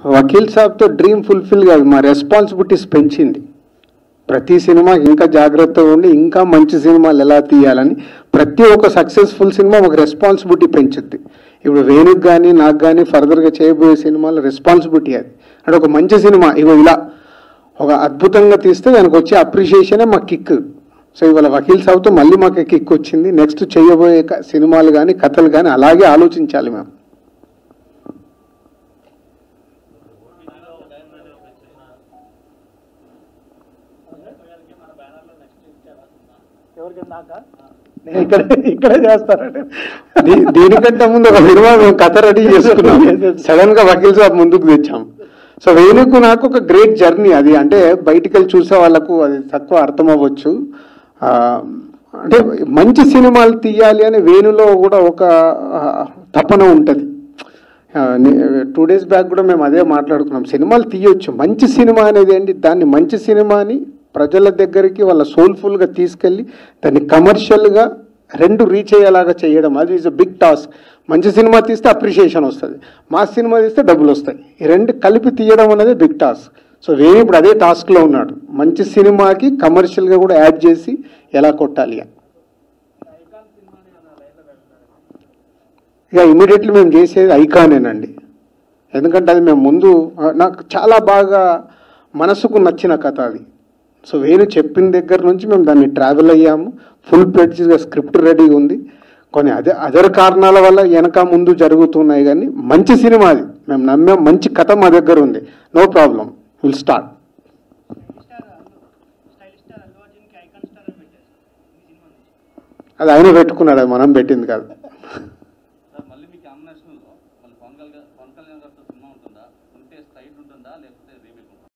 Vakeel సాబ్తో dream fulfil కాదు మా responsibilities పెంచింది ప్రతి సినిమా ఇంకా జాగ్రత్తగా ఉండి ఇంకా మంచి సినిమాలు ఎలా తీయాలని ప్రతి ఒక్క సక్సెస్ఫుల్ సినిమా ఒక రెస్పాన్సిబిలిటీ పెంచుద్ది ఇప్పుడు వేణుకి కానీ నాకు కానీ ఫర్దర్గా చేయబోయే సినిమాల రెస్పాన్సిబిలిటీ అది అంటే ఒక మంచి సినిమా ఇగో ఇలా ఒక అద్భుతంగా తీస్తే దానికి వచ్చే అప్రిషియేషనే మా కిక్ సో ఇవాళ వకీల్ సాబ్తో మళ్ళీ మాకు కిక్ వచ్చింది నెక్స్ట్ చేయబోయే క- సినిమాలు కానీ కథలు కానీ అలాగే ఆలోచించాలి మేము నేను ఇక్కడ ఇక్కడే చేస్తానండి దీ- దీనికంటే ముందు ఒక సినిమా మేము కథ రెడీ చేసుకున్నాం సడన్ గా వకీల్ సాబ్ ముందుకు తెచ్చాం సో వేణుకు నాకు ఒక గ్రేట్ జర్నీ అది అంటే బయటికి వెళ్ళి చూసే వాళ్ళకు అది తక్కువ అర్థం అవ్వచ్చు ఆ, అంటే మంచి సినిమాలు తీయాలి అని వేణులో కూడా ఒక ఆ, తపన ఉంటుంది టూ డేస్ బ్యాక్ కూడా మేము అదే మాట్లాడుకున్నాం సినిమాలు తీయొచ్చు మంచి సినిమా అనేది ఏంటి దాన్ని మంచి సినిమాని ప్రజల దగ్గరికి వాళ్ళ సోల్ఫుల్గా తీసుకెళ్ళి దాన్ని కమర్షియల్గా రెండు రీచ్ అయ్యేలాగా చేయడం అది ఈజ్ అ బిగ్ టాస్క్ మంచి సినిమా తీస్తే అప్రిషియేషన్ వస్తుంది మా సినిమా తీస్తే డబ్బులు వస్తాయి ఈ రెండు కలిపి తీయడం అనేది బిగ్ టాస్క్ సో వేణు ఇప్పుడు అదే టాస్క్లో ఉన్నాడు మంచి సినిమాకి కమర్షియల్గా కూడా యాడ్ చేసి ఎలా కొట్టాలి అని ఇక ఇమీడియట్లీ మేము చేసేది ఐకానేనండి ఎందుకంటే అది మేము ముందు ఆ, నాకు చాలా బాగా మనసుకు నచ్చిన కథ అది సో వేణు చెప్పిన దగ్గర నుంచి మేము దాన్ని ట్రావెల్ అయ్యాము ఫుల్ ప్లెడ్జ్గా స్క్రిప్ట్ రెడీగా ఉంది కొన్ని అదే అదర్ కారణాల వల్ల వెనక ముందు జరుగుతున్నాయి కానీ మంచి సినిమా అది మేము నమ్మాం మంచి కథ మా దగ్గర ఉంది no problem will start star stylish star Allu అర్జున్కి ఐకాన్ స్టార్ అని పెట్టారు ఈ సినిమా నుంచి అది ఆయన పెట్టుకున్నాడు అది మనం పెట్టింది కాదు సార్ మళ్ళీ మీ కాంబినేషన్లో మళ్ళీ పవన్ కళ్యాణ్ పవన్ కళ్యాణ్ గారితో సినిమా ఉంటుందా ఉంటే స్ట్రైట్ ఉంటుందా లేకపోతే రీమేక్ ఉంటుందా